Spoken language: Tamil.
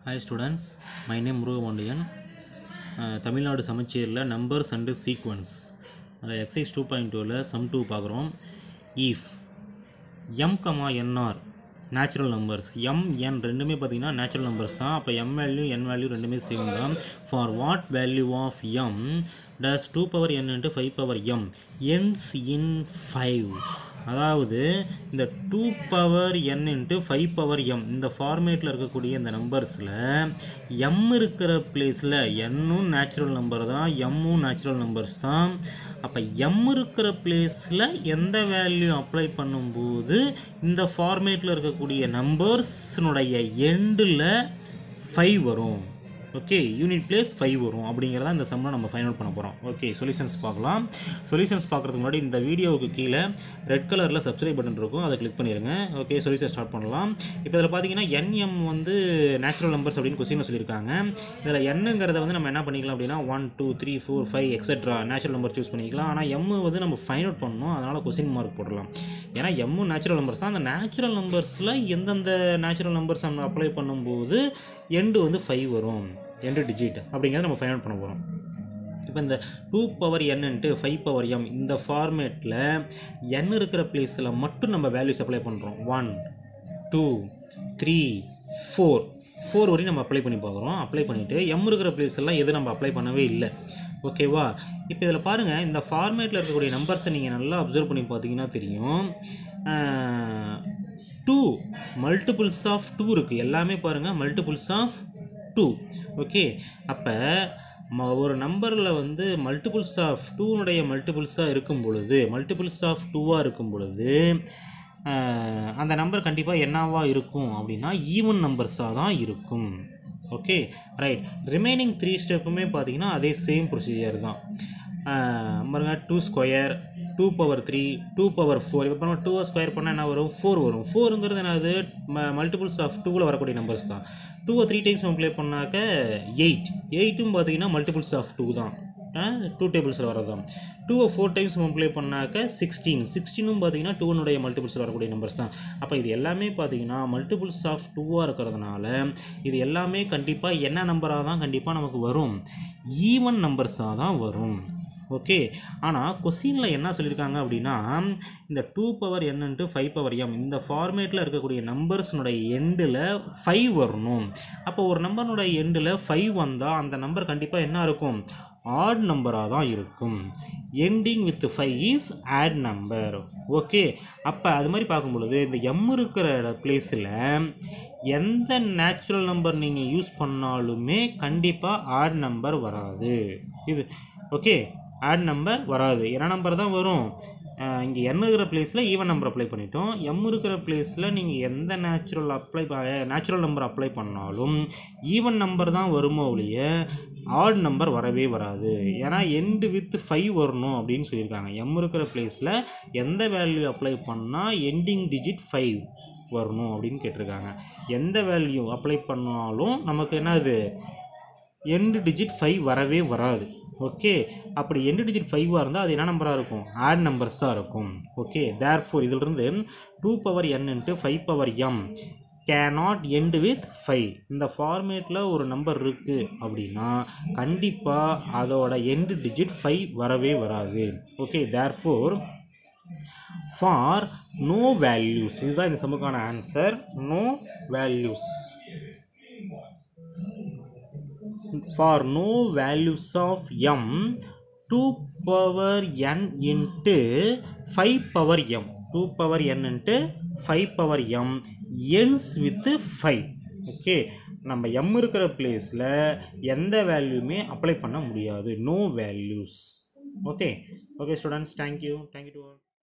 hi students my name Murugapandiyan ah, Tamil Nadu சமச்சீரில் நம்பர்ஸ் அண்டு சீக்வன்ஸ் அதில் எக்ஸைஸ் டூ பாயிண்ட் டூவில் சம் டூ பார்க்குறோம் if M comma N are natural numbers M N ரெண்டுமே பார்த்தீங்கன்னா நேச்சுரல் நம்பர்ஸ் தான் அப்போ எம் வேல்யூ என் வேல்யூ ரெண்டுமே சேம் தான் for what value of M does two power N into five power M ends in five அதாவது இந்த two power N into five power M இந்த ஃபார்மேட்டில் இருக்கக்கூடிய இந்த நம்பர்ஸில் எம் இருக்கிற பிளேஸில் என்னும் நேச்சுரல் நம்பர் தான் எம்மும் நேச்சுரல் நம்பர்ஸ் தான் அப்போ எம் இருக்கிற பிளேஸில் எந்த வேல்யூ அப்ளை பண்ணும்போது இந்த ஃபார்மேட்டில் இருக்கக்கூடிய நம்பர்ஸ்னுடைய எண்டில் ஃபைவ் வரும் ஓகே யூனிட் பிளேஸ் ஃபைவ் வரும் அப்படிங்கிறத இந்த சம்மில் நம்ம ஃபைனல் பண்ண போகிறோம் ஓகே சொல்யூஷன்ஸ் பார்க்கலாம் சொல்யூஷன்ஸ் பார்க்குறதுக்கு முன்னாடி இந்த வீடியோவுக்கு கீழே ரெட் கலரில் சப்ஸ்கிரைப் பட்டன் இருக்கும் அதை கிளிக் பண்ணிடுங்க ஓகே சொல்யூஷன் ஸ்டார்ட் பண்ணலாம் இப்போ இதில் பார்த்தீங்கன்னா என்எம் வந்து நேச்சுரல் நம்பர்ஸ் அப்படின்னு கொஸ்டினில் சொல்லியிருக்காங்க இதில் என்னங்கிறத வந்து நம்ம என்ன பண்ணிக்கலாம் அப்படின்னா one two three four five etcetera natural number choose பண்ணிக்கலாம் ஆனால் எம் வந்து நம்ம ஃபைண்ட் அவுட் பண்ணணும் அதனால் கொஸ்டின் மார்க் போடலாம் ஏன்னா எம்மு நேச்சுரல் நம்பர்ஸ் தான் அந்த நேச்சுரல் நம்பர்ஸில் எந்தெந்த நேச்சுரல் நம்பர்ஸ் நம்ம அப்ளை பண்ணும்போது எண்டு வந்து ஃபைவ் வரும் எண்டு டிஜிட் அப்படிங்கிறத நம்ம ஃபைண்ட் அவுட் பண்ண போகிறோம் இப்போ இந்த two power N into five power M இந்த ஃபார்மேட்டில் என் இருக்கிற பிளேஸில் மட்டும் நம்ம வேல்யூஸ் அப்ளை பண்ணுறோம் one two three four four வரையும் நம்ம அப்ளை பண்ணி பார்க்குறோம் அப்ளை பண்ணிவிட்டு எம் இருக்கிற பிளேஸ் எல்லாம் எதுவும் நம்ம அப்ளை பண்ணவே இல்லை ஓகேவா இப்போ இதில் பாருங்கள் இந்த ஃபார்மேட்டில் இருக்கக்கூடிய நம்பர்ஸை நீங்கள் நல்லா அப்சர்வ் பண்ணி பார்த்தீங்கன்னா தெரியும் டூ மல்டிபிள்ஸ் ஆஃப் டூ இருக்குது எல்லாமே பாருங்கள் மல்டிபிள்ஸ் ஆஃப் டூ ஓகே அப்போ ம ஒரு நம்பரில் வந்து மல்டிபிள்ஸ் ஆஃப் டூனுடைய மல்டிபிள்ஸாக இருக்கும் பொழுது மல்டிபிள்ஸ் ஆஃப் டூவாக இருக்கும் பொழுது ஆஹ், அந்த நம்பர் கண்டிப்பாக என்னவா இருக்கும் அப்படின்னா ஈவன் நம்பர்ஸாக தான் இருக்கும் ஓகே ரைட் ரிமைனிங் த்ரீ ஸ்டெப்புமே பார்த்தீங்கன்னா அதே சேம் ப்ரொசீஜர் தான் ஆஹ், பாருங்க two square two power three two power four இப்போ நம்ம டூவை ஸ்கொயர் பண்ணால் என்ன வரும் ஃபோர் வரும் ஃபோருங்கிறது என்னது மல்டிபிள்ஸ் ஆஃப் டூவில் வரக்கூடிய நம்பர்ஸ் தான் டூவை த்ரீ டைம்ஸ் மல்டிப்ளை பண்ணாக்க எயிட் எயிட்டும் பார்த்தீங்கன்னா மல்டிபிள்ஸ் ஆஃப் டூ தான் டூ டேபிள்ஸில் வரதான் டூவை ஃபோர் டைம்ஸ் மல்டிப்ளை பண்ணாக்க சிக்ஸ்டீன் சிக்ஸ்டீனும் பார்த்தீங்கன்னா டூனுடைய மல்டிபிள்ஸில் வரக்கூடிய நம்பர்ஸ் தான் அப்போ இது எல்லாமே பார்த்தீங்கன்னா மல்டிபிள்ஸ் ஆஃப் டூவாக இருக்கிறதுனால இது எல்லாமே கண்டிப்பாக என்ன நம்பராக தான் கண்டிப்பாக நமக்கு வரும் ஈவன் நம்பர்ஸாக தான் வரும் ஓகே ஆனால் கொஸ்டினில் என்ன சொல்லியிருக்காங்க அப்படின்னா இந்த two power N into five power M இந்த ஃபார்மேட்டில் இருக்கக்கூடிய நம்பர்ஸ்னுடைய எண்டில் ஃபைவ் வரணும் அப்போ ஒரு நம்பர்னுடைய எண்டில் ஃபைவ் வந்தால் அந்த நம்பர் கண்டிப்பாக என்ன இருக்கும் ஆட் நம்பராக தான் இருக்கும் ending with five is odd number okay அப்போ அது மாதிரி பார்க்கும் பொழுது இந்த எம் இருக்கிற பிளேஸில் எந்த நேச்சுரல் நம்பர் நீங்கள் யூஸ் பண்ணாலுமே கண்டிப்பாக ஆட் நம்பர் வராது இது ஓகே ஆட் நம்பர் வராது என்ன நம்பர் தான் வரும் இங்கே என் இருக்கிற பிளேஸில் ஈவன் நம்பர் அப்ளை பண்ணிட்டோம் எம் இருக்கிற பிளேஸில் நீங்கள் எந்த natural apply natural number apply பண்ணாலும் ஈவன் நம்பர் தான் வருமோ ஒழிய ஆட் நம்பர் வரவே வராது ஏன்னா எண்டு வித் ஃபைவ் வரணும் அப்படின்னு சொல்லியிருக்காங்க எம் இருக்கிற பிளேஸில் எந்த வேல்யூ அப்ளை பண்ணால் எண்டிங் டிஜிட் ஃபைவ் வரணும் அப்படின்னு கேட்டிருக்காங்க எந்த வேல்யூ அப்ளை பண்ணாலும் நமக்கு என்னது எண்டு டிஜிட் ஃபைவ் வரவே வராது ஓகே அப்படி எண்டு டிஜிட் ஃபைவாக இருந்தால் அது என்ன நம்பராக இருக்கும் ஆட் நம்பர்ஸாக இருக்கும் ஓகே தேர் ஃபோர் இதிலிருந்து two power N into five power M cannot end with five இந்த ஃபார்மேட்டில் ஒரு நம்பர் இருக்குது அப்படின்னா கண்டிப்பாக அதோட எண்டு டிஜிட் ஃபைவ் வரவே வராது okay therefore for no values இதுதான் இந்த சமுக்கான answer no values for no values of m 2 power n into 5 power m 2 power n into 5 power m ends with 5 okay நம்ம m இருக்கிற பிளேஸில் எந்த வேல்யூமே அப்ளை பண்ண முடியாது no values okay okay students thank you thank you to all